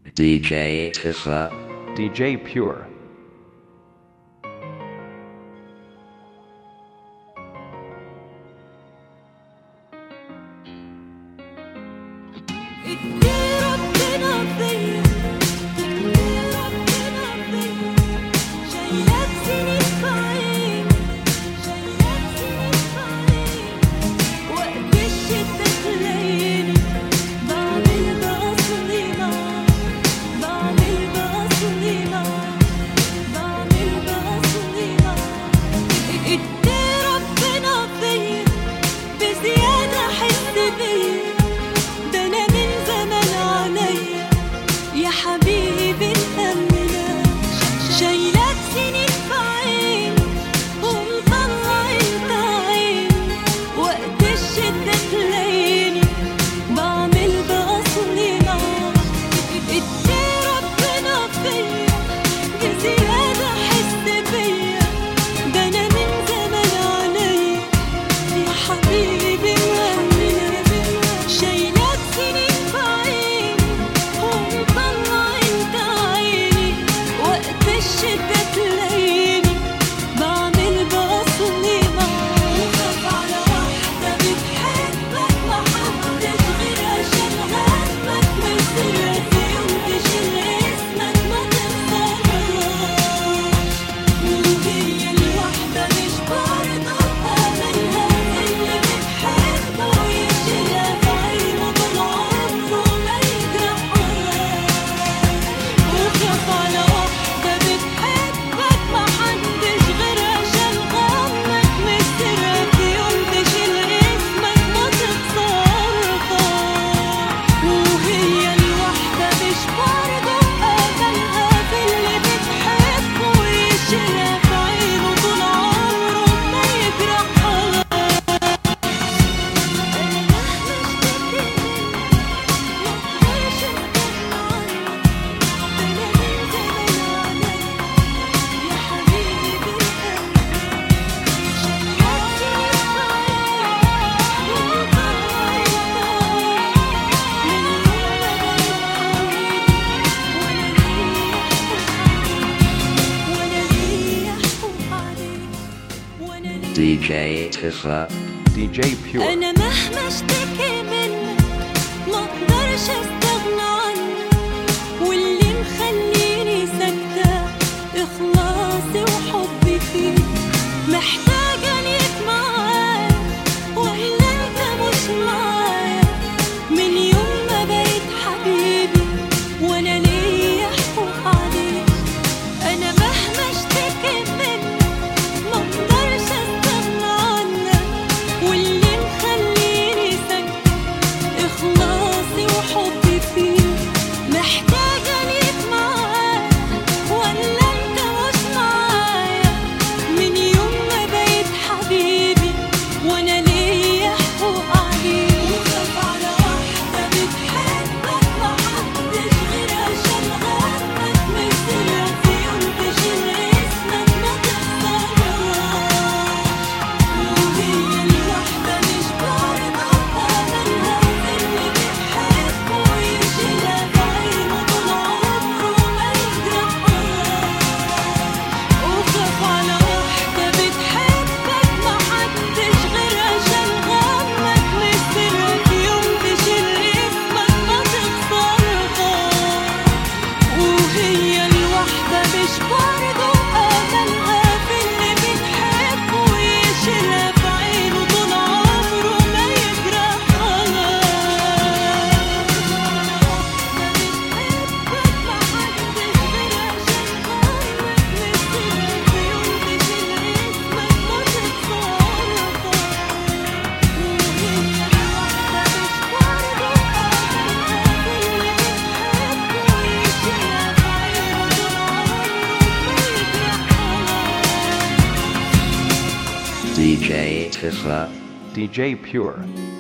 DJ Tissa. DJ Pure. ادي ربنا فيا ادي ربنا فيا شايلك سنين في عيني شايلك سنين في عيني وقت الشتا تلاقيني بعمل بأصلي معاك بعمل بأصلي معاك بعمل بأصلي معاك ادي ربنا فيا بزيادة حس بيا ده انا من زمان عليا يا حبيبي مأمنة شايلك سنين في عيني ومطلع انت عيني وقت الشدة تلاقيني بعمل بأصلي معاك ادي ربنا فيا بزيادة حس بيا ده انا من زمان عليا يا حبيبي مأمنة شايلك سنين في عيني ومطلع انت عيني وقت الشدة تلاقيني بعمل بأصلي معاك وخاف على واحدة بتحبك ما حدش غيرها شغلك مسيرها في يوم تشيل اسمك ما تنساهاش وهي الواحدة مش برضه أملها اللي بتحبه ويشيلها في عينه طول عمره ما يجرحهاش وخاف على واحدة بتحبك ما حدش غيرها شال غمك مسيرها في يوم تشيل اسمك ما تخسرهاش وهي الواحدة مش برضه أملها في اللي بتحبه ويشيلها في عينه طول عمره ما يجرحهاش أنا مهما اشتكي منك مقدرش استغنى عنك أنا من زمان عليا يا حبيبي DJ Tissa. DJ Pure. انا مهما اشتكي منك ما اقدرش استغنى عنك واللي مخليني ساكته اخلاصي وحبي فيك محتاجه ليك معايا ولا انت مش معايا من يوم ما بقيت حبيبي وانا ليا حقوق عليك انا مهما اشتكي منك ما اقدرش استغنى عنك واللي مخليني ساكتة إخلاصي وحبي فيك محتاجة ليك معايا ولا أنت مش معايا من يوم ما بقيت حبيبي وأنا ليا حقوق عليك وخاف على واحدة بتحبك ما حدش غيرها شال غمك مسيرها في يوم تشيل اسمك ما تخسرهاش وهي الواحدة مش برضه أملها في اللي بتحبه ويشيلها في عينه طول عمره ما يجرحهاش وخاف على واحدة بتحبك ما حدش غيرها شال غمك مسيرها في يوم تشيل اسمك ما تخسرهاش وهي الواحدة مش برضه أملها في اللي بتحبه ويشيلها في عينه طول عمره ما يجرحهاش DJ Tissa. DJ Pure.